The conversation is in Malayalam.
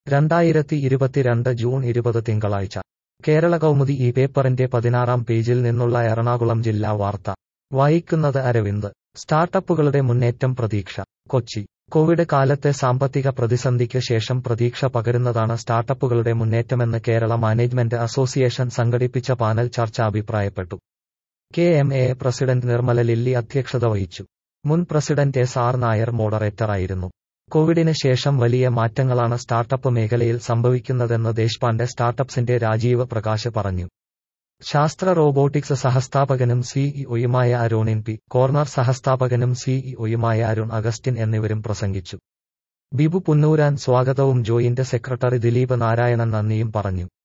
രണ്ടായിരത്തി ഇരുപത്തിരണ്ട് ജൂൺ ഇരുപത് തിങ്കളാഴ്ച കേരള കൗമുദി ഈ പേപ്പറിന്റെ പതിനാറാം പേജിൽ നിന്നുള്ള എറണാകുളം ജില്ലാ വാർത്ത വായിക്കുന്നത് അരവിന്ദ് സ്റ്റാർട്ടപ്പുകളുടെ മുന്നേറ്റം പ്രതീക്ഷ കൊച്ചി കോവിഡ് കാലത്തെ സാമ്പത്തിക പ്രതിസന്ധിക്ക് ശേഷം പ്രതീക്ഷ പകരുന്നതാണ് സ്റ്റാർട്ടപ്പുകളുടെ മുന്നേറ്റമെന്ന് കേരള മാനേജ്മെന്റ് അസോസിയേഷൻ സംഘടിപ്പിച്ച പാനൽ ചർച്ച അഭിപ്രായപ്പെട്ടു K M A president Nirmala Lilly അധ്യക്ഷത വഹിച്ചു മുൻ പ്രസിഡന്റ് എസ് ആർ നായർ മോഡറേറ്ററായിരുന്നു കോവിഡിന് ശേഷം വലിയ മാറ്റങ്ങളാണ് സ്റ്റാർട്ടപ്പ് മേഖലയിൽ സംഭവിക്കുന്നതെന്ന് ദേശ്പാണ്ഡെ സ്റ്റാർട്ടപ്സിന്റെ രാജീവ് പ്രകാശ് പറഞ്ഞു ശാസ്ത്ര റോബോട്ടിക്സ് സഹസ്ഥാപകനും സിഇഒയുമായ അരുണിൻ പി കോർണർ സഹസ്ഥാപകനും സിഇഒയുമായ അരുൺ അഗസ്റ്റിൻ എന്നിവരും പ്രസംഗിച്ചു ബിബു പുന്നൂരാൻ സ്വാഗതവും ജോയിന്റ് സെക്രട്ടറി ദിലീപ് നാരായണൻ നന്ദിയും പറഞ്ഞു